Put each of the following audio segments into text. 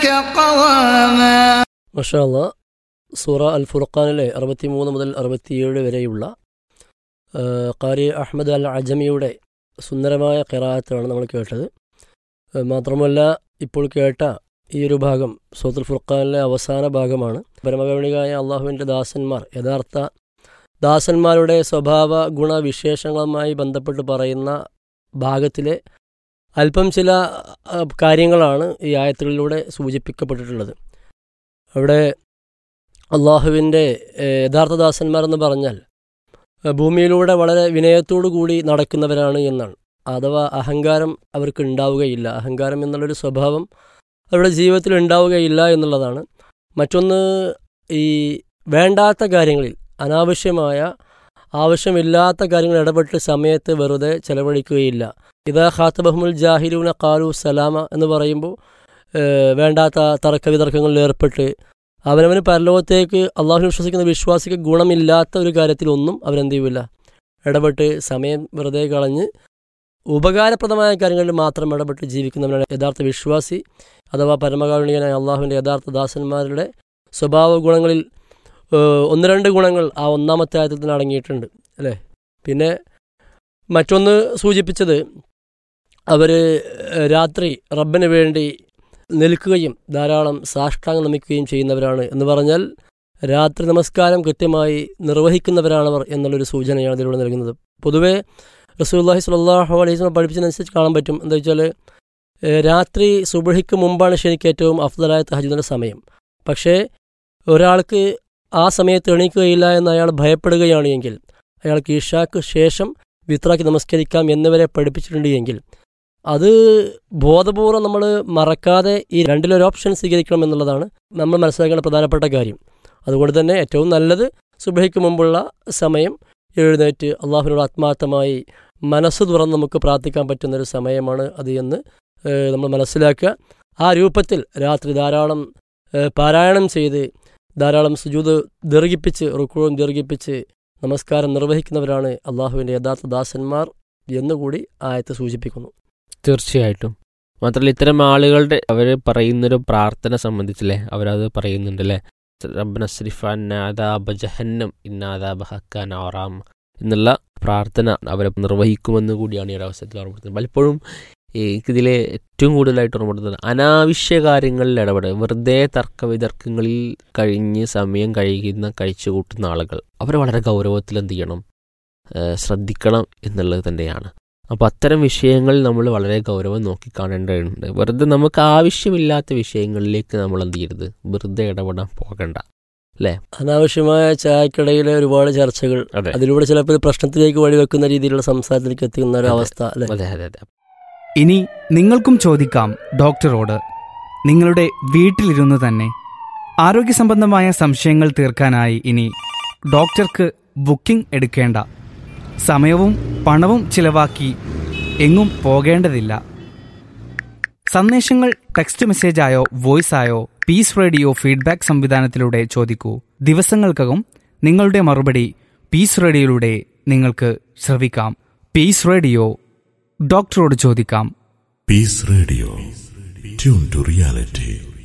قواما മഷാല്ല സൂറ അൽ ഫുർഖാനിലെ അറുപത്തിമൂന്ന് മുതൽ അറുപത്തിയേഴ് വരെയുള്ള ആ, ഖാരി അഹമ്മദ് അൽ അജമിയുടെ സുന്ദരമായ ഖിറാത്താണ് നമ്മൾ കേട്ടത് ആ, മാത്രമല്ല ഇപ്പോൾ കേട്ട ഈ ഒരു ഭാഗം സൂത്തുൽ ഫുർഖാനിലെ അവസാന ഭാഗമാണ് പരമകരുണികായ അള്ളാഹുവിൻ്റെ ദാസന്മാർ യഥാർത്ഥ ദാസന്മാരുടെ സ്വഭാവ ഗുണവിശേഷങ്ങളുമായി ബന്ധപ്പെട്ട് പറയുന്ന ഭാഗത്തിലെ അല്പം ചില ആ, കാര്യങ്ങളാണ് ഈ ആയത്തുകളിലൂടെ സൂചിപ്പിക്കപ്പെട്ടിട്ടുള്ളത് അവിടെ അള്ളാഹുവിൻ്റെ ഏഹ്, യഥാർത്ഥ ദാസന്മാരെന്ന് പറഞ്ഞാൽ ഏഹ്, ഭൂമിയിലൂടെ വളരെ വിനയത്തോടു കൂടി നടക്കുന്നവരാണ് എന്നാണ് അഥവാ അഹങ്കാരം അവർക്ക് ഉണ്ടാവുകയില്ല അഹങ്കാരം എന്നുള്ളൊരു സ്വഭാവം അവരുടെ ജീവിതത്തിൽ ഉണ്ടാവുകയില്ല എന്നുള്ളതാണ് മറ്റൊന്ന് ഈ വേണ്ടാത്ത കാര്യങ്ങളിൽ അനാവശ്യമായ ആവശ്യമില്ലാത്ത കാര്യങ്ങൾ ഇടപെട്ട് സമയത്ത് വെറുതെ ചെലവഴിക്കുകയില്ല ഇതാ ഖാത്തബഹ്മുൽ ജാഹിലൂന കാലു സലാമ എന്ന് പറയുമ്പോൾ ഏഹ്, വേണ്ടാത്ത തർക്ക വിതർക്കങ്ങളിൽ ഏർപ്പെട്ട് അവനവന് പരലോകത്തേക്ക് അള്ളാഹു വിശ്വസിക്കുന്ന വിശ്വാസിക്ക് ഗുണമില്ലാത്ത ഒരു കാര്യത്തിലൊന്നും അവരെന്ത് ചെയ്യില്ല ഇടപെട്ട് സമയം വെറുതെ കളഞ്ഞ് ഉപകാരപ്രദമായ കാര്യങ്ങളിൽ മാത്രം ഇടപെട്ട് ജീവിക്കുന്നവനാണ് യഥാർത്ഥ വിശ്വാസി അഥവാ പരമകാരുണികനായ അള്ളാഹുവിൻ്റെ യഥാർത്ഥ ദാസന്മാരുടെ സ്വഭാവ ഗുണങ്ങളിൽ ഏഹ്, ഒന്ന് രണ്ട് ഗുണങ്ങൾ ആ ഒന്നാമത്തെ ആയത്തിൽ തന്നെ അടങ്ങിയിട്ടുണ്ട് അല്ലേ പിന്നെ മറ്റൊന്ന് സൂചിപ്പിച്ചത് അവർ രാത്രി റബ്ബിന് വേണ്ടി നിൽക്കുകയും ധാരാളം സാഷ്ടാംഗം നമിക്കുകയും ചെയ്യുന്നവരാണ് എന്ന് പറഞ്ഞാൽ രാത്രി നമസ്കാരം കൃത്യമായി നിർവഹിക്കുന്നവരാണവർ എന്നുള്ളൊരു സൂചനയാണ് ഇതിലൂടെ നൽകുന്നത് പൊതുവേ റസൂല്ലാഹി സ്വല്ലാഹു അലൈഹി സ്വലം പഠിപ്പിച്ചതനുസരിച്ച് കാണാൻ പറ്റും എന്താ വെച്ചാൽ ഏഹ്, രാത്രി സുബഹിക്ക് മുമ്പാണ് ശരിക്കും ഏറ്റവും അഫ്ദലായ തഹജുദിൻ്റെ സമയം പക്ഷേ ഒരാൾക്ക് ആ സമയത്ത് എണീക്കുകയില്ല എന്ന് അയാൾ ഭയപ്പെടുകയാണ് എങ്കിൽ അയാൾക്ക് ഇഷാക്ക് ശേഷം വിത്രാക്കി നമസ്കരിക്കാം എന്നിവരെ പഠിപ്പിച്ചിട്ടുണ്ട് എങ്കിൽ അത് ബോധപൂർവം നമ്മൾ മറക്കാതെ ഈ രണ്ടിലൊരു ഓപ്ഷൻ സ്വീകരിക്കണം എന്നുള്ളതാണ് നമ്മൾ മനസ്സിലാക്കേണ്ട പ്രധാനപ്പെട്ട കാര്യം അതുകൊണ്ട് തന്നെ ഏറ്റവും നല്ലത് സുബഹയ്ക്ക് മുമ്പുള്ള സമയം എഴുന്നേറ്റ് അള്ളാഹുവിനോട് ആത്മാർത്ഥമായി മനസ്സ് തുറന്ന് നമുക്ക് പ്രാർത്ഥിക്കാൻ പറ്റുന്നൊരു സമയമാണ് അത് എന്ന് ഏഹ്, നമ്മൾ മനസ്സിലാക്കുക ആ രൂപത്തിൽ രാത്രി ധാരാളം ഏഹ്, പാരായണം ചെയ്ത് ധാരാളം സുജൂത് ദീർഘിപ്പിച്ച് റുക്കുവും ദീർഘിപ്പിച്ച് നമസ്കാരം നിർവഹിക്കുന്നവരാണ് അള്ളാഹുവിൻ്റെ യഥാർത്ഥ ദാസന്മാർ എന്നുകൂടി ആയത്ത് സൂചിപ്പിക്കുന്നു തീർച്ചയായിട്ടും മാത്രമല്ല ഇത്തരം ആളുകളുടെ അവർ പറയുന്നൊരു പ്രാർത്ഥന സംബന്ധിച്ചല്ലേ അവരത് പറയുന്നുണ്ടല്ലേ റബ്ബന സ്രിഫാബ ജഹന്നം ഇന്നാദാബ ഹക്കാൻ ആറാം എന്നുള്ള പ്രാർത്ഥന അവരെ നിർവഹിക്കുമെന്ന് കൂടിയാണ് ഈ ഒരു അവസരത്തിൽ ഓർമ്മപ്പെടുത്തുന്നത് പലപ്പോഴും എനിക്കിതിൽ ഏറ്റവും കൂടുതലായിട്ട് ഓർമ്മപ്പെടുത്തുന്നത് അനാവശ്യ കാര്യങ്ങളിൽ ഇടപെടുക വെറുതെ തർക്ക വിതർക്കങ്ങളിൽ കഴിഞ്ഞ് സമയം കഴിയുന്ന കഴിച്ചു കൂട്ടുന്ന ആളുകൾ അവർ വളരെ ഗൗരവത്തിൽ എന്ത് ചെയ്യണം ഏഹ് ശ്രദ്ധിക്കണം എന്നുള്ളത് തന്നെയാണ് അപ്പോൾ അത്തരം വിഷയങ്ങൾ നമ്മൾ വളരെ ഗൗരവം നോക്കിക്കാണേണ്ടതുണ്ട് വെറുതെ നമുക്ക് ആവശ്യമില്ലാത്ത വിഷയങ്ങളിലേക്ക് നമ്മൾ എന്ത് ചെയ്യരുത് വെറുതെ ഇടപെടാൻ പോകണ്ട അനാവശ്യമായ ചായക്കിടയിലെ ഒരുപാട് ചർച്ചകൾ അതെ അതിലൂടെ ചിലപ്പോൾ ഇത് പ്രശ്നത്തിലേക്ക് വഴിവെക്കുന്ന രീതിയിലുള്ള സംസാരത്തിലേക്ക് എത്തുന്ന ഒരു അതെ. അവസ്ഥ അല്ലെ അതെ അതെ അതെ ഇനി നിങ്ങൾക്കും ചോദിക്കാം ഡോക്ടറോട് നിങ്ങളുടെ വീട്ടിലിരുന്ന് തന്നെ ആരോഗ്യ സംബന്ധമായ സംശയങ്ങൾ തീർക്കാനായി ഇനി ഡോക്ടർക്ക് ബുക്കിംഗ് എടുക്കേണ്ട സമയവും പണവും ചിലവാക്കി എങ്ങും പോകേണ്ടതില്ല സന്ദേശങ്ങൾ ടെക്സ്റ്റ് മെസ്സേജായോ വോയിസ് ആയോ പീസ് റേഡിയോ ഫീഡ്ബാക്ക് സംവിധാനത്തിലൂടെ ചോദിക്കൂ ദിവസങ്ങൾക്കകം നിങ്ങളുടെ മറുപടി പീസ് റേഡിയോയിലൂടെ നിങ്ങൾക്ക് ശ്രവിക്കാം പീസ് റേഡിയോ ഡോക്ടറോട് ചോദിക്കാം Peace Radio. Tune to reality.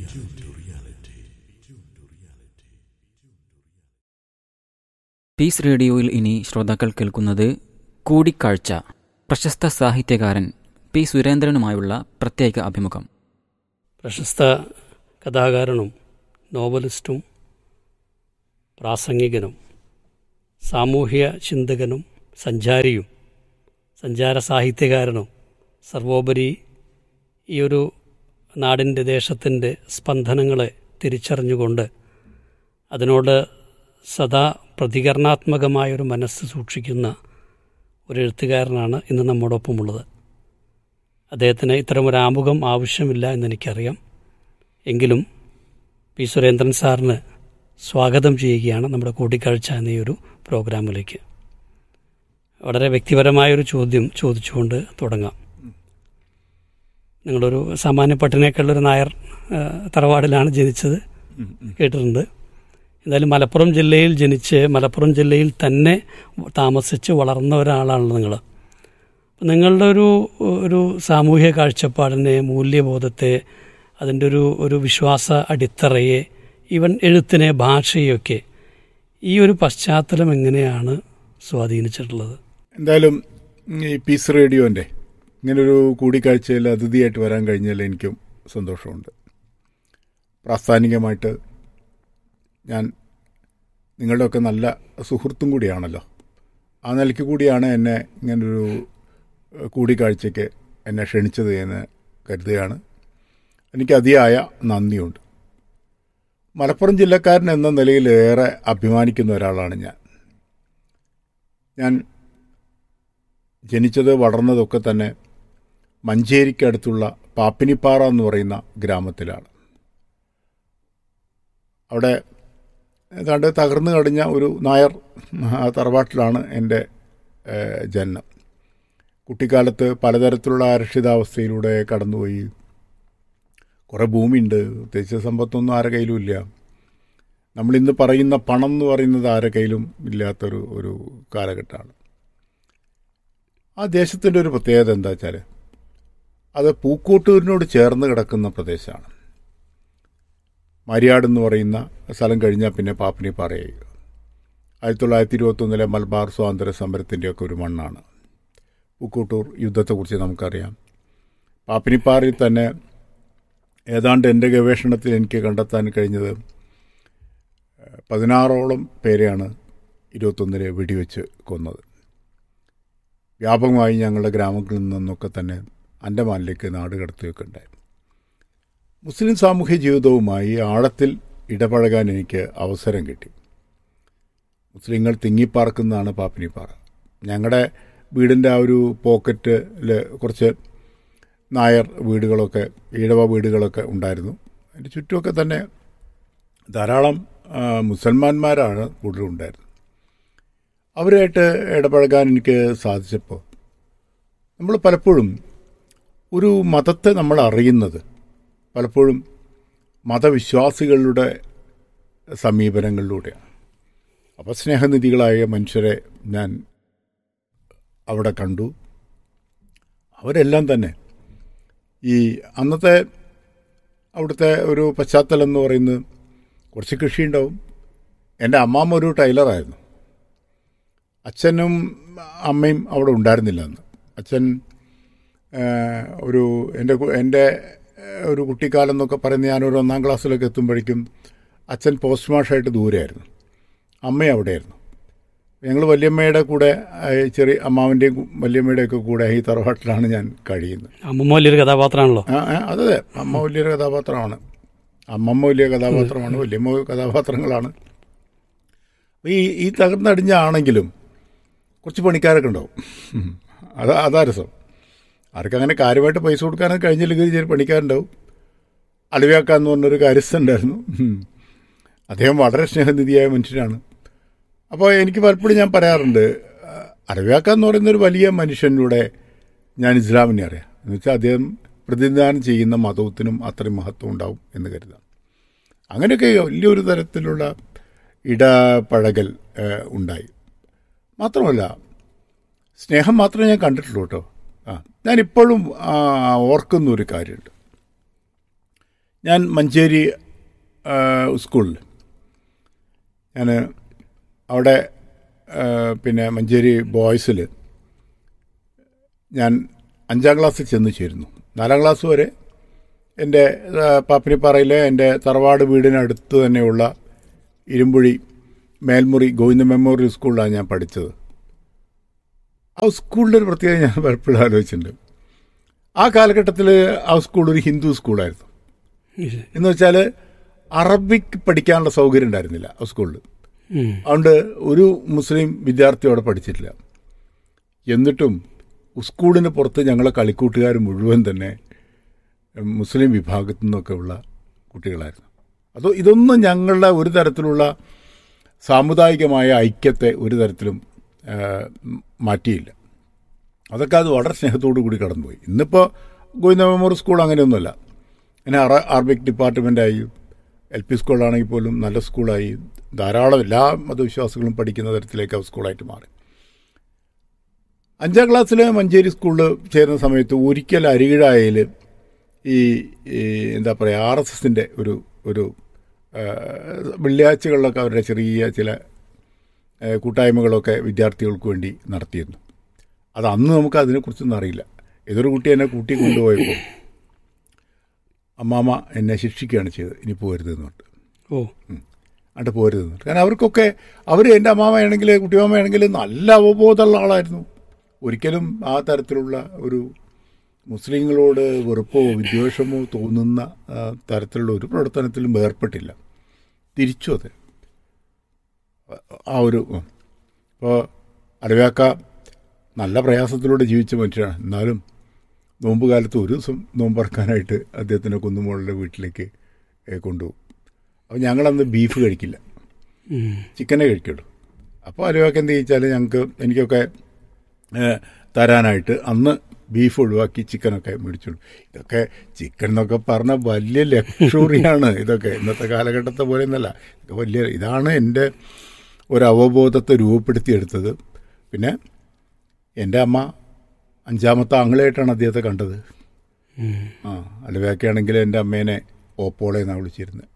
Peace റേഡിയോയിൽ ഇനി ശ്രോതാക്കൾ കേൾക്കുന്നത് കൂടിക്കാഴ്ച പ്രശസ്ത സാഹിത്യകാരൻ പി സുരേന്ദ്രനുമായുള്ള പ്രത്യേക അഭിമുഖം പ്രശസ്ത കഥാകാരനും നോവലിസ്റ്റും പ്രാസംഗികനും സാമൂഹ്യ ചിന്തകനും സഞ്ചാരിയും സഞ്ചാര സാഹിത്യകാരനും സർവോപരി ഈ ഒരു നാടിൻ്റെ ദേശത്തിൻ്റെ സ്പന്ദനങ്ങളെ തിരിച്ചറിഞ്ഞുകൊണ്ട് അതിനോട് സദാ പ്രതികരണാത്മകമായൊരു മനസ്സ് സൂക്ഷിക്കുന്ന ഒരു എഴുത്തുകാരനാണ് ഇന്ന് നമ്മോടൊപ്പമുള്ളത് അദ്ദേഹത്തിന് ഇത്തരമൊരു ആമുഖം ആവശ്യമില്ല എന്നെനിക്കറിയാം എങ്കിലും പി സുരേന്ദ്രൻ സാറിന് സ്വാഗതം ചെയ്യുകയാണ് നമ്മുടെ കൂടിക്കാഴ്ച എന്ന ഈ ഒരു പ്രോഗ്രാമിലേക്ക് വളരെ വ്യക്തിപരമായൊരു ചോദ്യം ചോദിച്ചുകൊണ്ട് തുടങ്ങാം നിങ്ങളൊരു സാമാന്യ പട്ടിണേക്കുള്ളൊരു നായർ ആ, തറവാടിലാണ് ജനിച്ചത് കേട്ടിട്ടുണ്ട് എന്തായാലും മലപ്പുറം ജില്ലയിൽ ജനിച്ച് മലപ്പുറം ജില്ലയിൽ തന്നെ താമസിച്ച് വളർന്ന ഒരാളാണല്ലോ നിങ്ങൾ നിങ്ങളുടെ ഒരു ഒരു സാമൂഹ്യ കാഴ്ചപ്പാടിനെ മൂല്യബോധത്തെ അതിൻ്റെ ഒരു ഒരു വിശ്വാസ അടിത്തറയെ ഈവൻ എഴുത്തിനെ ഭാഷയൊക്കെ ഈ ഒരു പശ്ചാത്തലം എങ്ങനെയാണ് സ്വാധീനിച്ചിട്ടുള്ളത് എന്തായാലും ഈ പീസ് റേഡിയോൻ്റെ ഇങ്ങനൊരു കൂടിക്കാഴ്ചയിൽ അതിഥിയായിട്ട് വരാൻ കഴിഞ്ഞാൽ എനിക്കും സന്തോഷമുണ്ട് പ്രാസ്ഥാനികമായിട്ട് ഞാൻ നിങ്ങളുടെയൊക്കെ നല്ല സുഹൃത്തും കൂടിയാണല്ലോ ആ നിലയ്ക്ക് കൂടിയാണ് എന്നെ ഇങ്ങനൊരു ഏഹ്, കൂടിക്കാഴ്ചയ്ക്ക് എന്നെ ക്ഷണിച്ചത് എന്ന് കരുതുകയാണ് എനിക്ക് അതിയായ നന്ദിയുണ്ട് മലപ്പുറം ജില്ലക്കാരൻ എന്ന നിലയിൽ ഏറെ അഭിമാനിക്കുന്ന ഒരാളാണ് ഞാൻ ഞാൻ ജനിച്ചത് വളർന്നതൊക്കെ തന്നെ മഞ്ചേരിക്കടുത്തുള്ള പാപ്പിനിപ്പാറ എന്ന് പറയുന്ന ഗ്രാമത്തിലാണ് അവിടെ ഏതാണ്ട് തകർന്നു കഴിഞ്ഞ ഒരു നായർ ആ തറവാട്ടിലാണ് എൻ്റെ ഏഹ്, ജനനം കുട്ടിക്കാലത്ത് പലതരത്തിലുള്ള അരക്ഷിതാവസ്ഥയിലൂടെ കടന്നുപോയി കുറേ ഭൂമിയുണ്ട് പ്രത്യേകിച്ച് സമ്പത്തൊന്നും ആരുടെ കയ്യിലും ഇല്ല നമ്മളിന്ന് പറയുന്ന പണം എന്ന് പറയുന്നത് ആരുടെ കയ്യിലും ഇല്ലാത്തൊരു ഒരു കാലഘട്ടമാണ് ആ ദേശത്തിൻ്റെ ഒരു പ്രത്യേകത എന്താ വെച്ചാൽ അത് പൂക്കോട്ടൂരിനോട് ചേർന്ന് കിടക്കുന്ന പ്രദേശമാണ് മാരിയാട് എന്ന് പറയുന്ന സ്ഥലം കഴിഞ്ഞാൽ പിന്നെ പാപ്പിനിപ്പാറയായി ആയിരത്തി തൊള്ളായിരത്തി ഇരുപത്തൊന്നിലെ മലബാർ സ്വാതന്ത്ര്യ സമരത്തിൻ്റെയൊക്കെ ഒരു മണ്ണാണ് പൂക്കോട്ടൂർ യുദ്ധത്തെക്കുറിച്ച് നമുക്കറിയാം പാപ്പിനിപ്പാറയിൽ തന്നെ ഏതാണ്ട് എൻ്റെ ഗവേഷണത്തിൽ എനിക്ക് കണ്ടെത്താൻ കഴിഞ്ഞത് പതിനാറോളം പേരെയാണ് ഇരുപത്തൊന്നിലെ വെടിവെച്ച് കൊന്നത് വ്യാപകമായി ഞങ്ങളുടെ ഗ്രാമങ്ങളിൽ നിന്നൊക്കെ തന്നെ അൻഡമാനിലേക്ക് നാട് കടത്തുകയൊക്കെ ഉണ്ടായി മുസ്ലിം സാമൂഹ്യ ജീവിതവുമായി ആഴത്തിൽ ഇടപഴകാൻ എനിക്ക് അവസരം കിട്ടി മുസ്ലിങ്ങൾ തിങ്ങിപ്പാർക്കുന്നതാണ് പാപ്പിനിപ്പാറ ഞങ്ങളുടെ വീടിൻ്റെ ആ ഒരു പോക്കറ്റിൽ കുറച്ച് നായർ വീടുകളൊക്കെ ഈഴവ വീടുകളൊക്കെ ഉണ്ടായിരുന്നു അതിൻ്റെ ചുറ്റുമൊക്കെ തന്നെ ധാരാളം ആ, മുസൽമാന്മാരാണ് കൂടുതലുണ്ടായിരുന്നത് അവരുമായിട്ട് ഇടപഴകാൻ എനിക്ക് സാധിച്ചപ്പോൾ നമ്മൾ പലപ്പോഴും ഒരു മതത്തെ നമ്മൾ അറിയുന്നത് പലപ്പോഴും മതവിശ്വാസികളുടെ സമീപനങ്ങളിലൂടെയാണ് അപ്പോൾ സ്നേഹനിധികളായ മനുഷ്യരെ ഞാൻ അവിടെ കണ്ടു അവരെല്ലാം തന്നെ ഈ അന്നത്തെ അവിടുത്തെ ഒരു പശ്ചാത്തലം എന്ന് പറയുന്നത് കുറച്ച് കൃഷിയുണ്ടാവും എൻ്റെ അമ്മാമ്മ ഒരു ടൈലറായിരുന്നു അച്ഛനും അമ്മയും അവിടെ ഉണ്ടായിരുന്നില്ല അന്ന് അച്ഛൻ ആ, ഒരു എൻ്റെ കു- എൻ്റെ ആ, ഒരു കുട്ടിക്കാലം എന്നൊക്കെ പറയുന്നത് ഞാനൊരു ഒന്നാം ക്ലാസ്സിലൊക്കെ എത്തുമ്പോഴേക്കും അച്ഛൻ പോസ്റ്റ് മാഷായിട്ട് ദൂരെയായിരുന്നു അമ്മ അവിടെയായിരുന്നു ഞങ്ങൾ വല്യമ്മയുടെ കൂടെ ആ, ചെറിയ അമ്മാവിൻ്റെയും വല്യമ്മയുടെയും ഒക്കെ കൂടെ ഈ തറവാട്ടിലാണ് ഞാൻ കഴിയുന്നത് അമ്മമ്മ വലിയൊരു കഥാപാത്രമാണല്ലോ ആ, ആ, അതെ അമ്മ വലിയൊരു കഥാപാത്രമാണ് അമ്മമ്മ വലിയ കഥാപാത്രമാണ് വല്യമ്മ കഥാപാത്രങ്ങളാണ് അപ്പൊ ഈ ഈ തകർന്നടിഞ്ഞ ആണെങ്കിലും കുറച്ച് പണിക്കാരൊക്കെ ഉണ്ടാവും ഉം. അതാ അതാ രസം ആർക്കങ്ങനെ കാര്യമായിട്ട് പൈസ കൊടുക്കാനൊക്കെ കഴിഞ്ഞില്ലെങ്കിൽ ചെറിയ പണിക്കാരുണ്ടാവും അളിവാക്കാൻ എന്ന് പറഞ്ഞൊരു കാര്യസ്ഥനുണ്ടായിരുന്നു ഉം. അദ്ദേഹം വളരെ സ്നേഹനിധിയായ മനുഷ്യനാണ് അപ്പോൾ എനിക്ക് പലപ്പോഴും ഞാൻ പറയാറുണ്ട് അറബിയാക്ക എന്ന് പറയുന്ന ഒരു വലിയ മനുഷ്യനിലൂടെ ഞാൻ ഇസ്ലാമിനെ അറിയാം എന്ന് വെച്ചാൽ അദ്ദേഹം പ്രതിനിധാനം ചെയ്യുന്ന മതത്തിനും അത്രയും മഹത്വം ഉണ്ടാവും എന്ന് കരുതാം അങ്ങനെയൊക്കെ വലിയൊരു തരത്തിലുള്ള ഇടപഴകൽ ഏഹ്, ഉണ്ടായി മാത്രമല്ല സ്നേഹം മാത്രമേ ഞാൻ കണ്ടിട്ടുള്ളൂ കേട്ടോ ആ ഞാനിപ്പോഴും ആ, ഓർക്കുന്ന ഒരു കാര്യമുണ്ട് ഞാൻ മഞ്ചേരി ആ, സ്കൂളിൽ ഞാൻ അവിടെ ആ, പിന്നെ മഞ്ചേരി ബോയ്സിൽ ഞാൻ അഞ്ചാം ക്ലാസ്സിൽ ചെന്ന് ചേരുന്നു നാലാം ക്ലാസ് വരെ എൻ്റെ ആ, പാപ്പിനിപ്പാറയിലെ എൻ്റെ തറവാട് വീടിനടുത്ത് തന്നെയുള്ള ഇരുമ്പുഴി മേൽമുറി ഗോവിന്ദ മെമ്മോറിയൽ സ്കൂളിലാണ് ഞാൻ പഠിച്ചത് ആ സ്കൂളിൻ്റെ ഒരു പ്രത്യേകത ഞാൻ പലപ്പോഴും ആലോചിച്ചിട്ടുണ്ട് ആ കാലഘട്ടത്തിൽ ആ സ്കൂൾ ഒരു ഹിന്ദു സ്കൂളായിരുന്നു എന്ന് വെച്ചാൽ അറബിക് പഠിക്കാനുള്ള സൗകര്യം ഉണ്ടായിരുന്നില്ല ആ സ്കൂളിൽ ഉം. അതുകൊണ്ട് ഒരു മുസ്ലിം വിദ്യാർത്ഥി അവിടെ പഠിച്ചിട്ടില്ല എന്നിട്ടും സ്കൂളിന് പുറത്ത് ഞങ്ങളെ കളിക്കൂട്ടുകാർ മുഴുവൻ തന്നെ ഉം, മുസ്ലിം വിഭാഗത്തു നിന്നൊക്കെ ഉള്ള കുട്ടികളായിരുന്നു അതോ ഇതൊന്നും ഞങ്ങളുടെ ഒരു തരത്തിലുള്ള സാമുദായികമായ ഐക്യത്തെ ഒരു തരത്തിലും ആ, ഉം, മാറ്റിയില്ല അതൊക്കെ അത് വളരെ സ്നേഹത്തോടു കൂടി കടന്നുപോയി ഇന്നിപ്പോൾ ഗോവിന്ദ മെമ്മോറിയൽ സ്കൂൾ അങ്ങനെയൊന്നുമല്ല പിന്നെ അറ അറബിക് ഡിപ്പാർട്ട്മെൻറ്റായി എൽ പി സ്കൂളാണെങ്കിൽ പോലും നല്ല സ്കൂളായി ധാരാളം എല്ലാ മതവിശ്വാസികളും പഠിക്കുന്ന തരത്തിലേക്ക് ആ സ്കൂളായിട്ട് മാറി അഞ്ചാം ക്ലാസ്സിൽ മഞ്ചേരി സ്കൂളിൽ ചേരുന്ന സമയത്ത് ഒരിക്കൽ അരികിഴായയിൽ ഈ ഈ എന്താ പറയുക ആർ എസ് എസിൻ്റെ ഒരു ഒരു ആ, വെള്ളിയാഴ്ചകളിലൊക്കെ അവരുടെ ചെറിയ ചില ആ, കൂട്ടായ്മകളൊക്കെ വിദ്യാർത്ഥികൾക്ക് വേണ്ടി നടത്തിയിരുന്നു അത് അന്ന് നമുക്ക് അതിനെക്കുറിച്ചൊന്നും അറിയില്ല ഏതൊരു കുട്ടി എന്നെ കൂട്ടി കൊണ്ടുപോയപ്പോൾ അമ്മാമ്മ എന്നെ ശിക്ഷിക്കുകയാണ് ചെയ്തത് ഇനി പോരുതെന്ന് പറഞ്ഞിട്ട് ഓ അങ്ങോട്ട് പോരുതെന്ന് പറഞ്ഞിട്ട് കാരണം അവർക്കൊക്കെ അവർ എൻ്റെ അമ്മാമയാണെങ്കിൽ കുട്ടിയമ്മയാണെങ്കിൽ നല്ല അവബോധമുള്ള ആളായിരുന്നു ഒരിക്കലും ആ തരത്തിലുള്ള ഒരു മുസ്ലിങ്ങളോട് വെറുപ്പോ വിദ്വേഷമോ തോന്നുന്ന ആ, തരത്തിലുള്ള ഒരു പ്രവർത്തനത്തിലും ഏർപ്പെട്ടില്ല തിരിച്ചു അതെ ആ ഒരു ഇപ്പോൾ അലവാക്ക നല്ല പ്രയാസത്തിലൂടെ ജീവിച്ച മനുഷ്യനാണ് എന്നാലും നോമ്പ് കാലത്ത് ഒരു ദിവസം നോമ്പറക്കാനായിട്ട് അദ്ദേഹത്തിൻ്റെ കുന്നുമോളുടെ വീട്ടിലേക്ക് ഏ, കൊണ്ടുപോകും അപ്പോൾ ഞങ്ങളന്ന് ബീഫ് കഴിക്കില്ല ഉം. ചിക്കനേ കഴിക്കുള്ളൂ അപ്പോൾ അലുവാക്ക് എന്ത് ചോദിച്ചാൽ ഞങ്ങൾക്ക് എനിക്കൊക്കെ ഏ, തരാനായിട്ട് അന്ന് ബീഫ് ഒഴിവാക്കി ചിക്കനൊക്കെ മേടിച്ചുള്ളൂ ഇതൊക്കെ ചിക്കൻ എന്നൊക്കെ പറഞ്ഞ വലിയ ലക്ഷറിയാണ് ഇതൊക്കെ ഇന്നത്തെ കാലഘട്ടത്തെ പോലെ ഒന്നല്ല ഇതൊക്കെ വലിയ ഇതാണ് എൻ്റെ ഒരു അവബോധത്തെ രൂപപ്പെടുത്തിയെടുത്തത് പിന്നെ എൻ്റെ അമ്മ അഞ്ചാമത്തെ ആങ്ങളായിട്ടാണ് അദ്ദേഹത്തെ കണ്ടത് ഉം. ആ അലുവയൊക്കെയാണെങ്കിൽ എൻ്റെ അമ്മേനെ ഓപ്പോളെ എന്നാണ് വിളിച്ചിരുന്നത്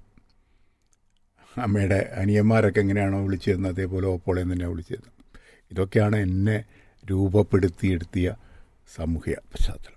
അമ്മയുടെ അനിയന്മാരൊക്കെ എങ്ങനെയാണോ വിളിച്ചിരുന്നത് അതേപോലെ ഓപ്പോളെ എന്ന് തന്നെയാണ് വിളിച്ചിരുന്നത് ഇതൊക്കെയാണ് എന്നെ രൂപപ്പെടുത്തിയെടുത്തിയ സാമൂഹ്യ പശ്ചാത്തലം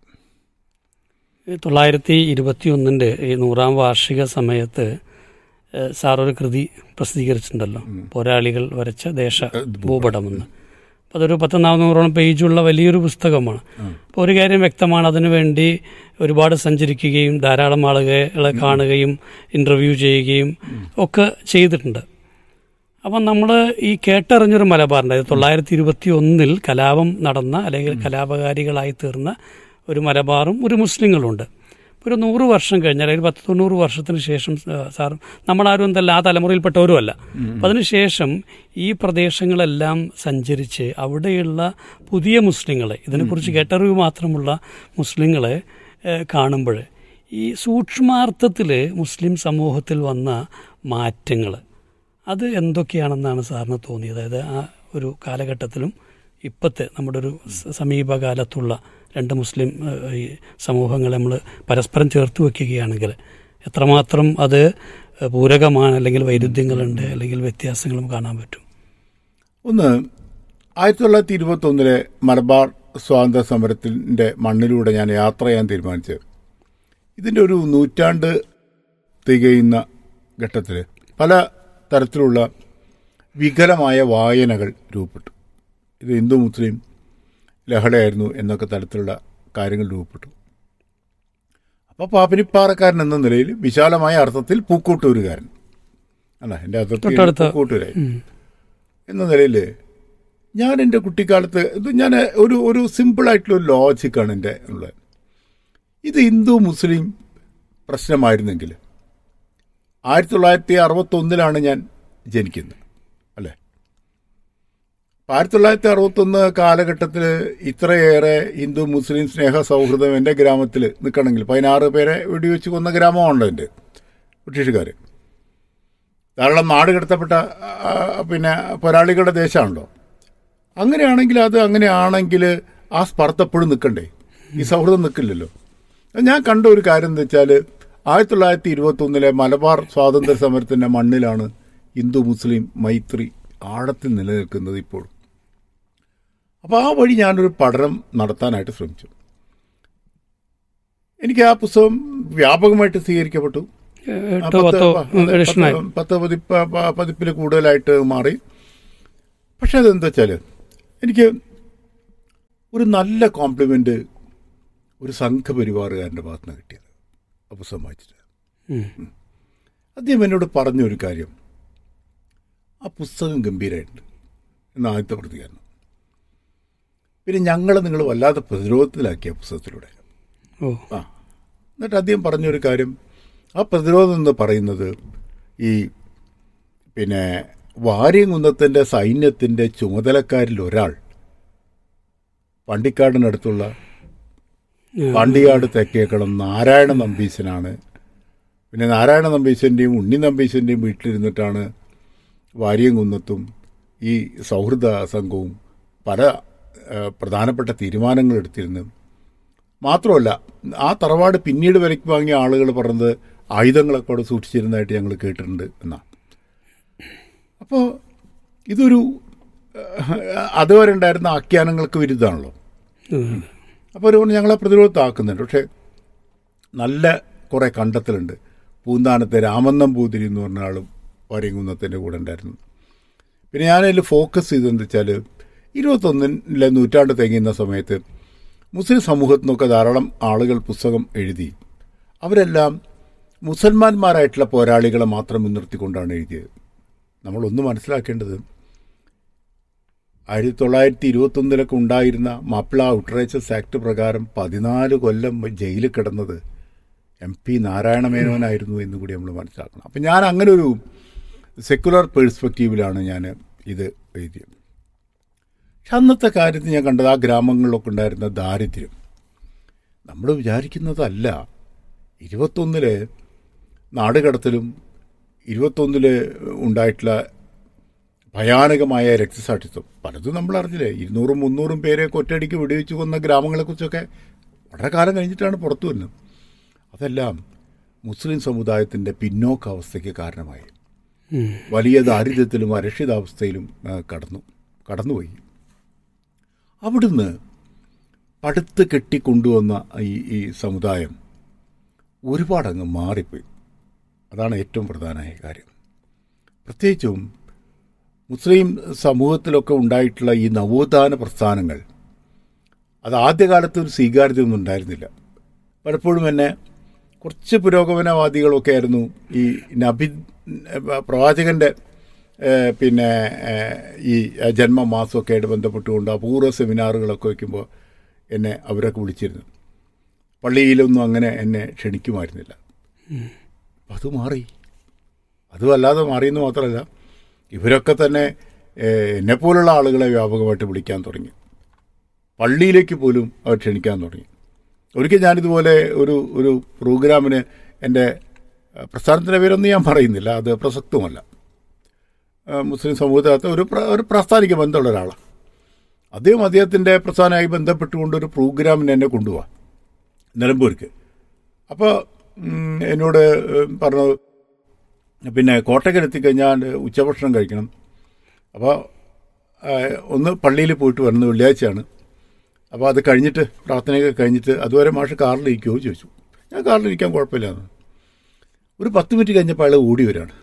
ഈ തൊള്ളായിരത്തി ഇരുപത്തി ഒന്നിൻ്റെ ഈ നൂറാം വാർഷിക സമയത്ത് ഏഹ്, സാർ ഒരു കൃതി പ്രസിദ്ധീകരിച്ചിട്ടുണ്ടല്ലോ പോരാളികൾ വരച്ച ദേശ ഭൂപടമെന്ന് അപ്പോൾ അതൊരു പത്ത് നാനൂറോളം പേജുള്ള വലിയൊരു പുസ്തകമാണ് അപ്പോൾ ഒരു കാര്യം വ്യക്തമാണ് അതിനുവേണ്ടി ഒരുപാട് സഞ്ചരിക്കുകയും ധാരാളം ആളുകളെ കാണുകയും ഇൻ്റർവ്യൂ ചെയ്യുകയും ഒക്കെ ചെയ്തിട്ടുണ്ട് അപ്പം നമ്മൾ ഈ കേട്ടറിഞ്ഞൊരു മലബാറിൻ്റെ തൊള്ളായിരത്തി ഇരുപത്തി ഒന്നിൽ കലാപം നടന്ന അല്ലെങ്കിൽ കലാപകാരികളായി തീർന്ന ഒരു മലബാറും ഒരു മുസ്ലിങ്ങളുണ്ട് ഒരു നൂറ് വർഷം കഴിഞ്ഞാൽ അല്ലെങ്കിൽ പത്ത് തൊണ്ണൂറ് വർഷത്തിന് ശേഷം ആ, സാർ നമ്മളാരും എന്തല്ല ആ തലമുറയിൽപ്പെട്ടവരും അല്ല അപ്പം അതിനുശേഷം ഈ പ്രദേശങ്ങളെല്ലാം സഞ്ചരിച്ച് അവിടെയുള്ള പുതിയ മുസ്ലിങ്ങളെ ഇതിനെക്കുറിച്ച് കേട്ടറിവ് മാത്രമുള്ള മുസ്ലിങ്ങളെ കാണുമ്പോൾ ഈ സൂക്ഷ്മാർത്ഥത്തിൽ മുസ്ലിം സമൂഹത്തിൽ വന്ന മാറ്റങ്ങൾ അത് എന്തൊക്കെയാണെന്നാണ് സാറിന് തോന്നിയത് അതായത് ആ ഒരു കാലഘട്ടത്തിലും ഇപ്പോഴത്തെ നമ്മുടെ ഒരു സ- സമീപകാലത്തുള്ള രണ്ട് മുസ്ലിം ഏഹ്, ഈ സമൂഹങ്ങളെ നമ്മൾ പരസ്പരം ചേർത്ത് വയ്ക്കുകയാണെങ്കിൽ എത്രമാത്രം അത് പൂരകമാണ് അല്ലെങ്കിൽ വൈരുദ്ധ്യങ്ങളുണ്ട് അല്ലെങ്കിൽ വ്യത്യാസങ്ങളും കാണാൻ പറ്റും ഒന്ന് ആയിരത്തി തൊള്ളായിരത്തി ഇരുപത്തി ഒന്നിലെ മലബാർ സ്വാതന്ത്ര്യ സമരത്തിൻ്റെ മണ്ണിലൂടെ ഞാൻ യാത്ര ചെയ്യാൻ തീരുമാനിച്ചത് ഇതിൻ്റെ ഒരു നൂറ്റാണ്ട് തികയുന്ന ഘട്ടത്തിൽ പല തരത്തിലുള്ള വികലമായ വായനകൾ രൂപപ്പെട്ടു ഇത് ഹിന്ദു മുസ്ലിം ലഹളയായിരുന്നു എന്നൊക്കെ തരത്തിലുള്ള കാര്യങ്ങൾ രൂപപ്പെട്ടു അപ്പോൾ പാപ്പിനിപ്പാറക്കാരൻ എന്ന നിലയിൽ വിശാലമായ അർത്ഥത്തിൽ പൂക്കൂട്ടൂരുകാരൻ അല്ല എൻ്റെ അർത്ഥത്തിൽ തൊട്ടടുത്ത- പൂക്കൂട്ടൂരായി ഉം. എന്ന നിലയിൽ ഞാൻ എൻ്റെ കുട്ടിക്കാലത്ത് ഇത് ഞാൻ ഒരു ഒരു സിമ്പിളായിട്ടുള്ള ഒരു ലോജിക്കാണ് എൻ്റെ ഉള്ളത് ഇത് ഹിന്ദു മുസ്ലിം പ്രശ്നമായിരുന്നെങ്കിൽ ആയിരത്തി തൊള്ളായിരത്തി അറുപത്തൊന്നിലാണ് ഞാൻ ജനിക്കുന്നത് അല്ലേ അപ്പം ആയിരത്തി തൊള്ളായിരത്തി അറുപത്തൊന്ന് കാലഘട്ടത്തിൽ ഇത്രയേറെ ഹിന്ദു മുസ്ലിം സ്നേഹ സൗഹൃദം എൻ്റെ ഗ്രാമത്തിൽ നിൽക്കണമെങ്കിൽ പതിനാറ് പേരെ വെടിവെച്ച് കൊന്ന ഗ്രാമമാണല്ലോ എൻ്റെ ബ്രിട്ടീഷുകാർ ധാരാളം നാട് കടത്തപ്പെട്ട ആ, പിന്നെ പോരാളികളുടെ ദേശമാണല്ലോ അങ്ങനെയാണെങ്കിൽ അത് അങ്ങനെയാണെങ്കിൽ ആ സ്പർദ്ധ എപ്പോഴും നിൽക്കണ്ടേ ഈ സൗഹൃദം നിൽക്കില്ലല്ലോ ഞാൻ കണ്ട ഒരു കാര്യം എന്താ വെച്ചാൽ ആയിരത്തി തൊള്ളായിരത്തി ഇരുപത്തി ഒന്നിലെ മലബാർ സ്വാതന്ത്ര്യ സമരത്തിന്റെ മണ്ണിലാണ് ഹിന്ദു മുസ്ലിം മൈത്രി ആഴത്തിൽ നിലനിൽക്കുന്നത് ഇപ്പോൾ അപ്പോൾ ആ വഴി ഞാനൊരു പഠനം നടത്താനായിട്ട് ശ്രമിച്ചു എനിക്ക് ആ പുസ്തകം വ്യാപകമായിട്ട് സ്വീകരിക്കപ്പെട്ടു ആ, എട്ടോ പത്ത് പത്തോ പ- എഡിഷനായി പത്ത് പത്ത് പതിപ്പ് പതിപ്പിൽ കൂടുതലായിട്ട് മാറി പക്ഷെ അതെന്താ വെച്ചാൽ എനിക്ക് ഒരു നല്ല കോംപ്ലിമെന്റ് ഒരു സംഘപരിവാറുകാരൻ്റെ ഭാഗത്ത് നിന്ന് കിട്ടിയത് ആ പുസ്തകം വായിച്ചിട്ട് ഉം. അദ്ദേഹം എന്നോട് പറഞ്ഞൊരു കാര്യം ആ പുസ്തകം ഗംഭീരമായിട്ടുണ്ട് എന്ന ആദ്യത്തെ പ്രതികരണം പിന്നെ ഞങ്ങളെ നിങ്ങൾ വല്ലാതെ പ്രതിരോധത്തിലാക്കിയ പുസ്തകത്തിലൂടെ ഓ ആ എന്നിട്ട് അദ്ദേഹം പറഞ്ഞൊരു കാര്യം ആ പ്രതിരോധം എന്ന് പറയുന്നത് ഈ പിന്നെ വാര്യംകുന്നത്തിൻ്റെ സൈന്യത്തിൻ്റെ ചുമതലക്കാരിൽ ഒരാൾ പണ്ടിക്കാടിനടുത്തുള്ള പാണ്ടിയാട് തെക്കേക്കളം നാരായണ നമ്പീശനാണ് പിന്നെ നാരായണ നമ്പീശൻ്റെയും ഉണ്ണി നമ്പീശൻ്റെയും വീട്ടിലിരുന്നിട്ടാണ് വാര്യംകുന്നത്തും ഈ സൗഹൃദ സംഘവും പല ആ, പ്രധാനപ്പെട്ട തീരുമാനങ്ങൾ എടുത്തിരുന്നു മാത്രമല്ല ആ തറവാട് പിന്നീട് വിലയ്ക്ക് വാങ്ങിയ ആളുകൾ പറഞ്ഞത് ആയുധങ്ങളൊക്കെ അവിടെ സൂക്ഷിച്ചിരുന്നതായിട്ട് ഞങ്ങൾ കേട്ടിട്ടുണ്ട് എന്നാ അപ്പോൾ ഇതൊരു ഏഹ്, അതുവരെ ഉണ്ടായിരുന്ന ആഖ്യാനങ്ങൾക്ക് വിരുദ്ധമാണല്ലോ ഉം. അപ്പോൾ അതുകൊണ്ട് ഞങ്ങളെ പ്രതിരോധത്താക്കുന്നുണ്ട് പക്ഷേ നല്ല കുറേ കണ്ടെത്തലുണ്ട് പൂന്താനത്തെ രാമന്നം പൂതിരി എന്ന് പറഞ്ഞ ആളും വരയങ്കുന്നത്തിൻ്റെ കൂടെ ഉണ്ടായിരുന്നു പിന്നെ ഞാനതിൽ ഫോക്കസ് ചെയ്തതെന്ന് വെച്ചാൽ ഇരുപത്തൊന്നിലെ നൂറ്റാണ്ട് തികയുന്ന സമയത്ത് മുസ്ലിം സമൂഹത്തിൽ നിന്നൊക്കെ ധാരാളം ആളുകൾ പുസ്തകം എഴുതി അവരെല്ലാം മുസൽമാന്മാരായിട്ടുള്ള പോരാളികളെ മാത്രം മുൻനിർത്തിക്കൊണ്ടാണ് എഴുതിയത് നമ്മളൊന്ന് മനസ്സിലാക്കേണ്ടത് ആയിരത്തി തൊള്ളായിരത്തി ഇരുപത്തൊന്നിലൊക്കെ ഉണ്ടായിരുന്ന മാപ്പിള ഔട്ട്റേച്ചസ് ആക്ട് പ്രകാരം പതിനാല് കൊല്ലം ജയിലിൽ കിടന്നത് എം പി നാരായണ മേനോനായിരുന്നു എന്ന് കൂടി നമ്മൾ മനസ്സിലാക്കണം അപ്പം ഞാൻ അങ്ങനെ ഒരു സെക്കുലർ പേഴ്സ്പെക്റ്റീവിലാണ് ഞാൻ ഇത് എഴുതിയത് പക്ഷെ അന്നത്തെ കാര്യത്തിൽ ഞാൻ കണ്ടത് ആ ഗ്രാമങ്ങളിലൊക്കെ ഉണ്ടായിരുന്ന ദാരിദ്ര്യം നമ്മൾ വിചാരിക്കുന്നതല്ല ഇരുപത്തൊന്നില് നാടുകടത്തലും ഇരുപത്തൊന്നില് ഉണ്ടായിട്ടുള്ള ഭയാനകമായ രക്തസാക്ഷിത്വം പലതും നമ്മൾ അറിഞ്ഞില്ലേ ഇരുന്നൂറും മുന്നൂറും പേരെ ഒറ്റയടിക്ക് വെടിവെച്ച് കൊന്ന ഗ്രാമങ്ങളെക്കുറിച്ചൊക്കെ വളരെ കാലം കഴിഞ്ഞിട്ടാണ് പുറത്തു വരുന്നത് അതെല്ലാം മുസ്ലിം സമുദായത്തിൻ്റെ പിന്നോക്കാവസ്ഥയ്ക്ക് കാരണമായി ഉം. വലിയ ദാരിദ്ര്യത്തിലും അരക്ഷിതാവസ്ഥയിലും ആ, കടന്നു കടന്നുപോയി അവിടുന്ന് പടുത്ത് കെട്ടിക്കൊണ്ടുവന്ന ഈ ഈ സമുദായം ഒരുപാടങ്ങ് മാറിപ്പോയി അതാണ് ഏറ്റവും പ്രധാനമായ കാര്യം പ്രത്യേകിച്ചും മുസ്ലിം സമൂഹത്തിലൊക്കെ ഉണ്ടായിട്ടുള്ള ഈ നവോത്ഥാന പ്രസ്ഥാനങ്ങൾ അത് ആദ്യകാലത്ത് ഒരു സ്വീകാര്യതയൊന്നും ഉണ്ടായിരുന്നില്ല പലപ്പോഴും എന്നെ കുറച്ച് പുരോഗമനവാദികളൊക്കെ ആയിരുന്നു ഈ നബി പ്രവാചകന്റെ ഏഹ്, പിന്നെ ഏഹ്, ഈ ജന്മമാസമൊക്കെ ആയിട്ട് ബന്ധപ്പെട്ടുകൊണ്ട് അപൂർവ സെമിനാറുകളൊക്കെ വയ്ക്കുമ്പോൾ എന്നെ അവരൊക്കെ വിളിച്ചിരുന്നു പള്ളിയിലൊന്നും അങ്ങനെ എന്നെ ക്ഷണിക്കുമായിരുന്നില്ല അപ്പം അത് മാറി അതുമല്ലാതെ മാറിയെന്ന് മാത്രമല്ല ഇവരൊക്കെ തന്നെ ഏഹ്, എന്നെപ്പോലുള്ള ആളുകളെ വ്യാപകമായിട്ട് വിളിക്കാൻ തുടങ്ങി പള്ളിയിലേക്ക് പോലും അവർ ക്ഷണിക്കാൻ തുടങ്ങി ഒരിക്കൽ ഞാനിതുപോലെ ഒരു ഒരു പ്രോഗ്രാമിന് എൻ്റെ ഏഹ്, പ്രസ്ഥാനത്തിൻ്റെ പേരൊന്നും ഞാൻ പറയുന്നില്ല അത് പ്രസക്തമല്ല ഏഹ്, മുസ്ലിം സമൂഹത്തിനകത്ത് ഒരു പ്ര- ഒരു പ്രാസ്ഥാനിക ബന്ധമുള്ള ഒരാളാണ് അദ്ദേഹം അദ്ദേഹത്തിൻ്റെ പ്രസ്ഥാനമായി ബന്ധപ്പെട്ടുകൊണ്ട് ഒരു പ്രോഗ്രാമിന് എന്നെ കൊണ്ടുപോവാ നിലമ്പൂർക്ക് അപ്പോൾ എന്നോട് ഏഹ്, പറഞ്ഞു പിന്നെ കോട്ടയ്ക്കൽ എത്തിക്കഴിഞ്ഞാൽ ഉച്ചഭക്ഷണം കഴിക്കണം അപ്പോൾ ഒന്ന് പള്ളിയിൽ പോയിട്ട് വരുന്നത് വെള്ളിയാഴ്ചയാണ് അപ്പോൾ അത് കഴിഞ്ഞിട്ട് പ്രാർത്ഥനയൊക്കെ കഴിഞ്ഞിട്ട് അതുവരെ മാഷ് കാറിലിരിക്കുമോ ചോദിച്ചു ഞാൻ കാറിലിരിക്കാൻ കുഴപ്പമില്ലാന്ന് ഒരു പത്ത് മിനിറ്റ് കഴിഞ്ഞപ്പോൾ അയാൾ ഓടി വരികയാണ്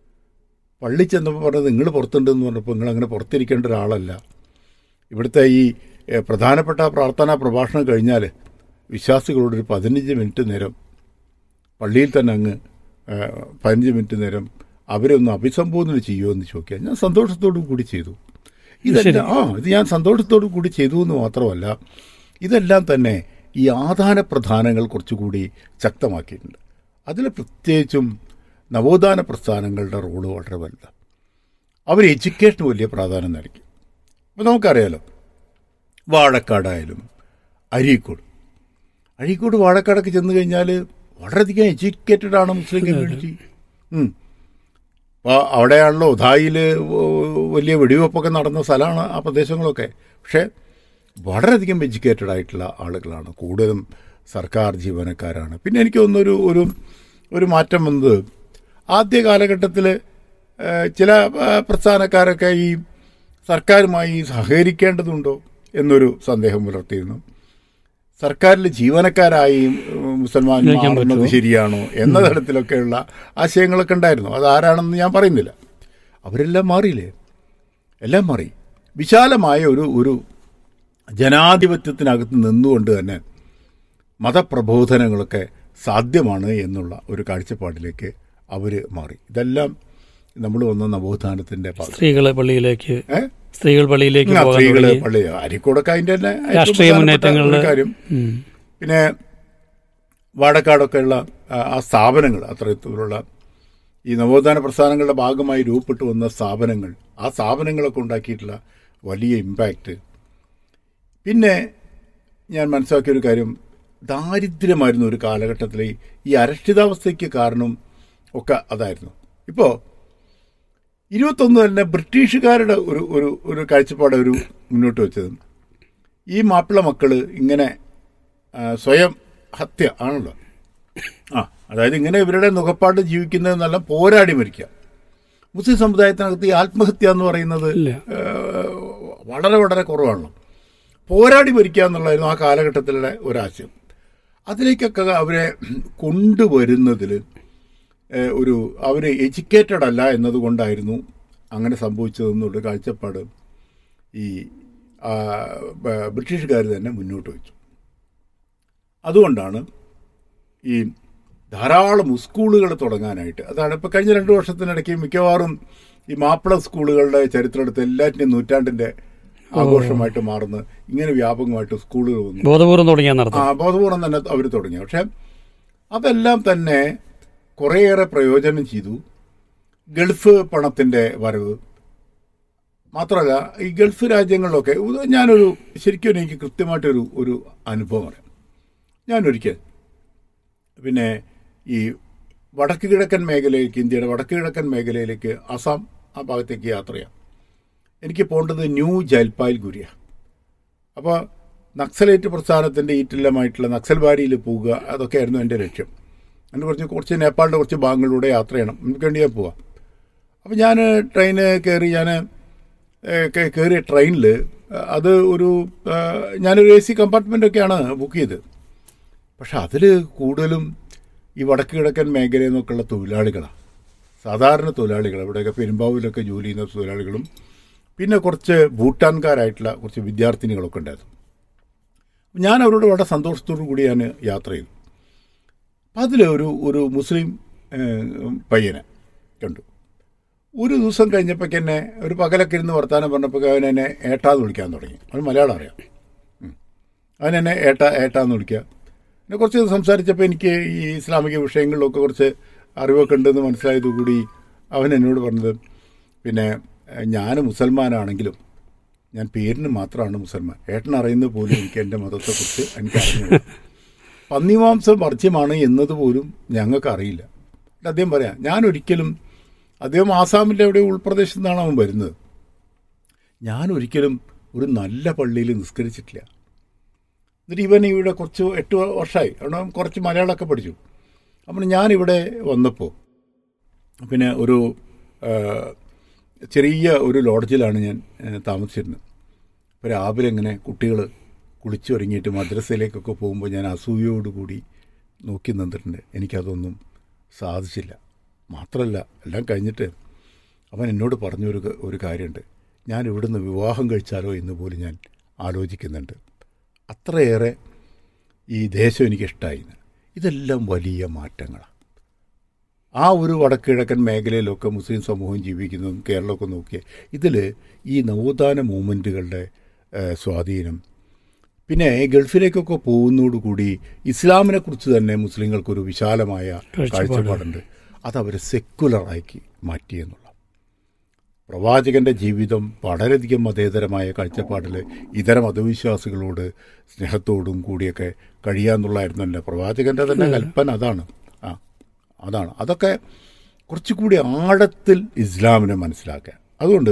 പള്ളി ചെന്നപ്പോൾ പറഞ്ഞത് നിങ്ങൾ പുറത്തുണ്ടെന്ന് പറഞ്ഞപ്പോൾ നിങ്ങൾ അങ്ങനെ പുറത്തിരിക്കേണ്ട ഒരാളല്ല ഇവിടുത്തെ ഈ ഏഹ്, പ്രധാനപ്പെട്ട പ്രാർത്ഥനാ പ്രഭാഷണം കഴിഞ്ഞാൽ വിശ്വാസികളോട് ഒരു പതിനഞ്ച് മിനിറ്റ് നേരം പള്ളിയിൽ തന്നെ അങ്ങ് ഏഹ്, പതിനഞ്ച് മിനിറ്റ് നേരം അവരെ ഒന്ന് അഭിസംബോധന ചെയ്യുമോ എന്ന് ചോദിക്കാൻ ഞാൻ സന്തോഷത്തോടു കൂടി ചെയ്തു ഇതെല്ലാം ആ ഇത് ഞാൻ സന്തോഷത്തോടു കൂടി ചെയ്തു എന്ന് മാത്രമല്ല ഇതെല്ലാം തന്നെ ഈ ആധാന പ്രധാനങ്ങൾ കുറച്ചുകൂടി ശക്തമാക്കിയിട്ടുണ്ട് അതിൽ പ്രത്യേകിച്ചും നവോത്ഥാന പ്രസ്ഥാനങ്ങളുടെ റോള് വളരെ വലുതാണ് അവർ എഡ്യൂക്കേഷന് വലിയ പ്രാധാന്യം നൽകി അപ്പോൾ നമുക്കറിയാലോ വാഴക്കാടായാലും അരീക്കോട് അഴീക്കോട് വാഴക്കാടൊക്കെ ചെന്ന് കഴിഞ്ഞാൽ വളരെയധികം എഡ്യൂക്കേറ്റഡ് ആണ് മുസ്ലിം കമ്മ്യൂണിറ്റി അപ്പോൾ അവിടെയാണല്ലോ ഉദായിൽ വലിയ വെടിവെപ്പൊക്കെ നടന്ന സ്ഥലമാണ് ആ പ്രദേശങ്ങളൊക്കെ പക്ഷേ വളരെയധികം എഡ്യൂക്കേറ്റഡ് ആയിട്ടുള്ള ആളുകളാണ് കൂടുതലും സർക്കാർ ജീവനക്കാരാണ് പിന്നെ എനിക്ക് തോന്നുന്നൊരു ഒരു ഒരു മാറ്റം വന്നത് ആദ്യ കാലഘട്ടത്തിൽ ചില ആ, പ്രസ്ഥാനക്കാരൊക്കെ ഈ സർക്കാരുമായി സഹകരിക്കേണ്ടതുണ്ടോ എന്നൊരു സന്ദേഹം പുലർത്തിയിരുന്നു സർക്കാരിൽ ജീവനക്കാരായി ഉം, മുസൽമാൻ ഉപയോഗിക്കാൻ മാറുന്നത് പറ്റുമോ? ശരിയാണോ എന്ന തരത്തിലൊക്കെയുള്ള ആശയങ്ങളൊക്കെ ഉണ്ടായിരുന്നു അത് ആരാണെന്ന് ഞാൻ പറയുന്നില്ല അവരെല്ലാം മാറിയില്ലേ എല്ലാം മാറി വിശാലമായ ഒരു ഒരു ജനാധിപത്യത്തിനകത്ത് നിന്നുകൊണ്ട് തന്നെ മതപ്രബോധനങ്ങളൊക്കെ സാധ്യമാണ് എന്നുള്ള ഒരു കാഴ്ചപ്പാടിലേക്ക് അവർ മാറി ഇതെല്ലാം നമ്മൾ വന്ന നവോത്ഥാനത്തിന്റെ ഭാഗം സ്ത്രീകളെ പള്ളിയിലേക്ക് ഏ? സ്ത്രീകൾ പള്ളിയിലേക്ക് ആ, പോകാൻ സ്ത്രീകള് തുടങ്ങി. പള്ളി അരിക്കോടൊക്കെ അതിന്റെ തന്നെ ഏറ്റവും രാഷ്ട്രീയ പ്രധാനപ്പെട്ട ഒരു മുന്നേറ്റങ്ങളില് കാര്യം ഉം. പിന്നെ വാടക്കാടൊക്കെയുള്ള ആ- ആ സ്ഥാപനങ്ങൾ അത്തരത്തിലുള്ള ഈ നവോത്ഥാന പ്രസ്ഥാനങ്ങളുടെ ഭാഗമായി രൂപപ്പെട്ടു വന്ന സ്ഥാപനങ്ങൾ ആ സ്ഥാപനങ്ങളൊക്കെ ഉണ്ടാക്കിയിട്ടുള്ള വലിയ ഇമ്പാക്റ്റ് പിന്നെ ഞാൻ മനസ്സിലാക്കിയ ഒരു കാര്യം ദാരിദ്ര്യമായിരുന്നു ഒരു കാലഘട്ടത്തിൽ ഈ- ഈ അരക്ഷിതാവസ്ഥയ്ക്ക് കാരണം ഒക്കെ അതായിരുന്നു ഇപ്പോൾ ഇരുപത്തൊന്ന് തന്നെ ബ്രിട്ടീഷുകാരുടെ ഒരു ഒരു ഒരു കാഴ്ചപ്പാട് ഒരു മുന്നോട്ട് വെച്ചത് ഈ മാപ്പിള മക്കള് ഇങ്ങനെ ആ, സ്വയം ഹത്യ ആണല്ലോ ആ അതായത് ഇങ്ങനെ ഇവരുടെ നുകപ്പാട്ട് ജീവിക്കുന്നതെന്നല്ല പോരാടി മരിക്കുക മുസ്ലിം സമുദായത്തിനകത്ത് ഈ ആത്മഹത്യ എന്ന് പറയുന്നത് ഇല്ല ഏഹ്, വളരെ വളരെ കുറവാണല്ലോ പോരാടി മരിക്കുക എന്നുള്ളതായിരുന്നു ആ കാലഘട്ടത്തിലെ ഒരാശയം അതിലേക്കൊക്കെ അവരെ കൊണ്ടുവരുന്നതിൽ ഏഹ്, ഒരു അവർ എഡ്യൂക്കേറ്റഡ് അല്ല എന്നതുകൊണ്ടായിരുന്നു അങ്ങനെ സംഭവിച്ചതെന്നുള്ള കാഴ്ചപ്പാട് ഈ ആ, ബ- ബ്രിട്ടീഷുകാർ തന്നെ മുന്നോട്ട് വെച്ചു അതുകൊണ്ടാണ് ഈ ധാരാളം സ്കൂളുകൾ തുടങ്ങാനായിട്ട് അതാണ് ഇപ്പോൾ കഴിഞ്ഞ രണ്ട് വർഷത്തിനിടയ്ക്ക് മിക്കവാറും ഈ മാപ്പിള സ്കൂളുകളുടെ ചരിത്രം എടുത്ത് എല്ലാറ്റിൻ്റെയും നൂറ്റാണ്ടിൻ്റെ ആഘോഷമായിട്ട് മാറുന്ന ഇങ്ങനെ വ്യാപകമായിട്ട് സ്കൂളുകൾ വന്നു ബോധപൂർവം തുടങ്ങിയാൽ ആ നടത്തും ബോധപൂർവം തന്നെ അവർ തുടങ്ങി പക്ഷെ അതെല്ലാം തന്നെ കുറേയേറെ പ്രയോജനം ചെയ്തു ഗൾഫ് പണത്തിൻ്റെ വരവ് മാത്രമല്ല ഈ ഗൾഫ് രാജ്യങ്ങളിലൊക്കെ ഉദ- ഞാനൊരു ശരിക്കും എനിക്ക് കൃത്യമായിട്ടൊരു ഒരു അനുഭവം അറിയാം ഞാനൊരിക്കൽ പിന്നെ ഈ വടക്ക് കിഴക്കൻ മേഖലയിലേക്ക് ഇന്ത്യയുടെ വടക്ക് കിഴക്കൻ മേഖലയിലേക്ക് അസം ആ ഭാഗത്തേക്ക് യാത്ര ചെയ്യാം എനിക്ക് പോകേണ്ടത് ന്യൂ ജൽപായ്ഗുരിയ അപ്പോൾ നക്സലേറ്റ് പ്രസ്ഥാനത്തിൻ്റെ ഈറ്റില്ലമായിട്ടുള്ള നക്സൽബാരിയിൽ പോവുക അതൊക്കെയായിരുന്നു എൻ്റെ ലക്ഷ്യം എന്ന് പറഞ്ഞ് കുറച്ച് നേപ്പാളിൻ്റെ കുറച്ച് ഭാഗങ്ങളിലൂടെ യാത്ര ചെയ്യണം നമുക്ക് വേണ്ടി ഞാൻ പോവാം അപ്പോൾ ഞാൻ ട്രെയിന് കയറി ഞാൻ കയറിയ ട്രെയിനിൽ അത് ഒരു ആ, ഞാനൊരു എ സി കമ്പാർട്ട്മെൻ്റൊക്കെയാണ് ബുക്ക് ചെയ്തത് പക്ഷെ അതിൽ കൂടുതലും ഈ വടക്ക് കിഴക്കൻ മേഖലയിൽ നിന്നൊക്കെയുള്ള തൊഴിലാളികളാണ് സാധാരണ തൊഴിലാളികൾ ഇവിടെയൊക്കെ പെരുമ്പാവൂരിലൊക്കെ ജോലി ചെയ്യുന്ന തൊഴിലാളികളും പിന്നെ കുറച്ച് ഭൂട്ടാൻകാരായിട്ടുള്ള കുറച്ച് വിദ്യാർത്ഥിനികളൊക്കെ ഉണ്ടായിരുന്നു ഞാൻ അവരോട് വളരെ സന്തോഷത്തോടു കൂടി ഞാൻ യാത്ര ചെയ്തു അപ്പം അതിൽ ഒരു ഒരു മുസ്ലിം ഏഹ്, പയ്യനെ കണ്ടു ഒരു ദിവസം കഴിഞ്ഞപ്പോൾ എന്നെ ഒരു പകലൊക്കെ ഇരുന്ന് വർത്താനം പറഞ്ഞപ്പോൾ അവൻ എന്നെ ഏട്ടാന്ന് വിളിക്കാൻ തുടങ്ങി അവൻ മലയാളം അറിയാം ഉം. അവൻ എന്നെ ഏട്ട ഏട്ടാന്ന് വിളിക്കുക പിന്നെ കുറച്ച് ദിവസം സംസാരിച്ചപ്പോൾ എനിക്ക് ഈ ഇസ്ലാമിക വിഷയങ്ങളിലൊക്കെ കുറച്ച് അറിവൊക്കെ ഉണ്ടെന്ന് മനസ്സിലായതുകൂടി അവൻ എന്നോട് പറഞ്ഞത് പിന്നെ ഏഹ്, ഞാൻ മുസൽമാനാണെങ്കിലും ഞാൻ പേരിന് മാത്രമാണ് മുസൽമാൻ ഏട്ടൻ അറിയുന്നത് പോലും എനിക്ക് എൻ്റെ മതത്തെക്കുറിച്ച് എനിക്ക് അറിഞ്ഞു പന്നിമാംസം വർജ്യമാണ് എന്നതുപോലും ഞങ്ങൾക്ക് അറിയില്ല എന്നിട്ട് അദ്ദേഹം പറയാം ഞാൻ ഒരിക്കലും അദ്ദേഹം ആസാമിൻ്റെ എവിടെ ഉൾപ്രദേശത്തു നിന്നാണ് അവൻ വരുന്നത് ഞാൻ ഒരിക്കലും ഒരു നല്ല പള്ളിയിൽ നിസ്കരിച്ചിട്ടില്ല എന്നിട്ട് ഇവൻ ഇവിടെ കുറച്ച് എട്ട് വർഷമായി അവിടെ കുറച്ച് മലയാളമൊക്കെ പഠിച്ചു അപ്പോൾ ഞാനിവിടെ വന്നപ്പോൾ പിന്നെ ഒരു ആ, ചെറിയ ഒരു ലോഡ്ജിലാണ് ഞാൻ ആ, താമസിച്ചിരുന്നത് അപ്പോൾ രാവിലെ ഇങ്ങനെ കുട്ടികൾ കുളിച്ചൊരുങ്ങിയിട്ട് മദ്രസയിലേക്കൊക്കെ പോകുമ്പോൾ ഞാൻ അസൂയയോടുകൂടി നോക്കി നിന്നിട്ടുണ്ട് എനിക്കതൊന്നും സാധിച്ചില്ല മാത്രമല്ല എല്ലാം കഴിഞ്ഞിട്ട് അവൻ എന്നോട് പറഞ്ഞൊരു ക- ഒരു കാര്യമുണ്ട് ഞാൻ ഇവിടുന്ന് വിവാഹം കഴിച്ചാലോ എന്ന് പോലും ഞാൻ ആലോചിക്കുന്നുണ്ട് അത്രയേറെ ഈ ദേശം എനിക്കിഷ്ടമായി ഇതെല്ലാം വലിയ മാറ്റങ്ങളാണ് ആ ഒരു വടക്കിഴക്കൻ മേഖലയിലൊക്കെ മുസ്ലിം സമൂഹം ജീവിക്കുന്നതും കേരളമൊക്കെ നോക്കിയാൽ ഇതിൽ ഈ നവോത്ഥാന മൂവ്മെൻറ്റുകളുടെ ഏഹ്, സ്വാധീനം പിന്നെ ഗൾഫിലേക്കൊക്കെ പോകുന്നതോടുകൂടി ഇസ്ലാമിനെ കുറിച്ച് തന്നെ മുസ്ലിങ്ങൾക്കൊരു വിശാലമായ കാഴ്ചപ്പാട്. കാഴ്ചപ്പാടുണ്ട് അതവരെ സെക്കുലറാക്കി മാറ്റി എന്നുള്ള പ്രവാചകന്റെ ജീവിതം വളരെയധികം മതേതരമായ കാഴ്ചപ്പാടിൽ ഇതര മതവിശ്വാസികളോട് സ്നേഹത്തോടും കൂടിയൊക്കെ കഴിയാന്നുള്ളതായിരുന്നു എൻ്റെ പ്രവാചകന്റെ തന്നെ കൽപ്പന അതാണ് ആ അതാണ് അതൊക്കെ കുറച്ചുകൂടി ആഴത്തിൽ ഇസ്ലാമിനെ മനസ്സിലാക്കുക അതുകൊണ്ട്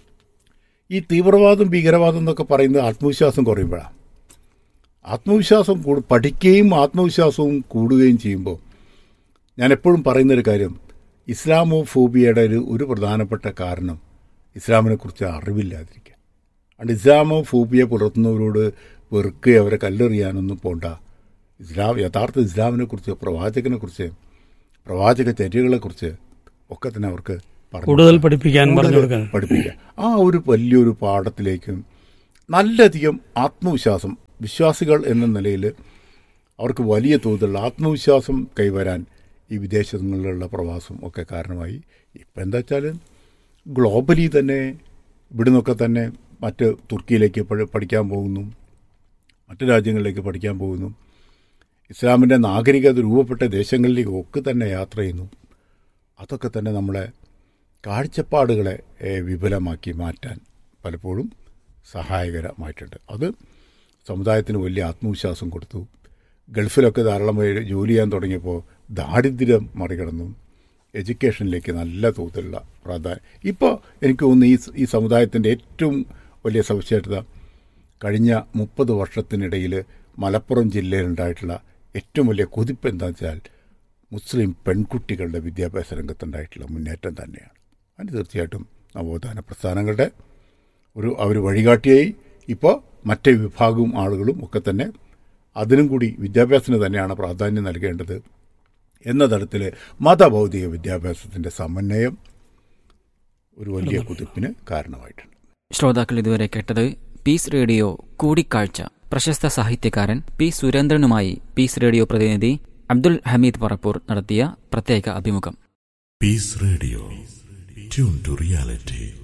ഈ തീവ്രവാദം ഭീകരവാദം എന്നൊക്കെ പറയുന്നത് ആത്മവിശ്വാസം കുറയുമ്പോഴാണ് ആത്മവിശ്വാസം കൂടു പഠിക്കുകയും ആത്മവിശ്വാസവും കൂടുകയും ചെയ്യുമ്പോൾ ഞാൻ എപ്പോഴും പറയുന്നൊരു കാര്യം ഇസ്ലാമോ ഫോബിയയുടെ ഒരു ഒരു പ്രധാനപ്പെട്ട കാരണം ഇസ്ലാമിനെക്കുറിച്ച് അറിവില്ലാതിരിക്കുക അതുകൊണ്ട് ഇസ്ലാമോ ഫോബിയ പുലർത്തുന്നവരോട് വെറുക്കുക അവരെ കല്ലെറിയാനൊന്നും പോണ്ട ഇസ്ലാം യഥാർത്ഥ ഇസ്ലാമിനെക്കുറിച്ച് പ്രവാചകനെക്കുറിച്ച് പ്രവാചക ചര്യകളെക്കുറിച്ച് ഒക്കെ തന്നെ അവർക്ക് പറഞ്ഞു കൂടുതൽ കൊടുക്കുക. പഠിപ്പിക്കാൻ പറഞ്ഞു കൂടുതൽ കൊടുക്കാൻ പഠിപ്പിക്കുക ആ ഒരു വലിയൊരു പാഠത്തിലേക്കും നല്ലധികം ആത്മവിശ്വാസം വിശ്വാസികൾ എന്ന നിലയിൽ അവർക്ക് വലിയ തോതിലുള്ള ആത്മവിശ്വാസം കൈവരാൻ ഈ വിദേശങ്ങളിലുള്ള പ്രവാസം ഒക്കെ കാരണമായി ഇപ്പം എന്താ വെച്ചാൽ ഗ്ലോബലി തന്നെ ഇവിടുന്നൊക്കെ തന്നെ മറ്റ് തുർക്കിയിലേക്ക് പഠി- പഠിക്കാൻ പോകുന്നു മറ്റു രാജ്യങ്ങളിലേക്ക് പഠിക്കാൻ പോകുന്നു ഇസ്ലാമിൻ്റെ നാഗരികത രൂപപ്പെട്ട ദേശങ്ങളിലേക്ക് ഒക്കെ തന്നെ യാത്ര ചെയ്യുന്നു അതൊക്കെ തന്നെ നമ്മളെ കാഴ്ചപ്പാടുകളെ ഏ, വിപുലമാക്കി മാറ്റാൻ പലപ്പോഴും സഹായകരമായിട്ടുണ്ട് അത് സമുദായത്തിന് വലിയ ആത്മവിശ്വാസം കൊടുത്തു ഗൾഫിലൊക്കെ ധാരാളമായി ജോലി ചെയ്യാൻ തുടങ്ങിയപ്പോൾ ദാരിദ്ര്യം മറികടന്നു എഡ്യൂക്കേഷനിലേക്ക് നല്ല തോതിലുള്ള പ്രാധാന്യം ഇപ്പോൾ എനിക്ക് തോന്നുന്നു ഈ ഈ സമുദായത്തിൻ്റെ ഏറ്റവും വലിയ സവിശേഷത കഴിഞ്ഞ മുപ്പത് വർഷത്തിനിടയിൽ മലപ്പുറം ജില്ലയിലുണ്ടായിട്ടുള്ള ഏറ്റവും വലിയ കുതിപ്പ് എന്താണെന്ന് വെച്ചാൽ മുസ്ലിം പെൺകുട്ടികളുടെ വിദ്യാഭ്യാസ രംഗത്തുണ്ടായിട്ടുള്ള മുന്നേറ്റം തന്നെയാണ് അതിന് തീർച്ചയായിട്ടും നവോത്ഥാന പ്രസ്ഥാനങ്ങളുടെ ഒരു അവർ വഴികാട്ടിയായി ഇപ്പോൾ മറ്റേ വിഭാഗവും ആളുകളും ഒക്കെ തന്നെ അതിനും കൂടി വിദ്യാഭ്യാസത്തിന് തന്നെയാണ് പ്രാധാന്യം നൽകേണ്ടത് എന്ന തരത്തിൽ മതഭൗതിക വിദ്യാഭ്യാസത്തിൻ്റെ സമന്വയം ഒരു വലിയ കുതിപ്പിന് കാരണമായിട്ടുണ്ട് ശ്രോതാക്കൾ ഇതുവരെ കേട്ടത് പീസ് റേഡിയോ കൂടിക്കാഴ്ച പ്രശസ്ത സാഹിത്യകാരൻ പി സുരേന്ദ്രനുമായി പീസ് റേഡിയോ പ്രതിനിധി അബ്ദുൽ ഹമീദ് പറപ്പൂർ നടത്തിയ പ്രത്യേക അഭിമുഖം Peace Radio. Tune to reality.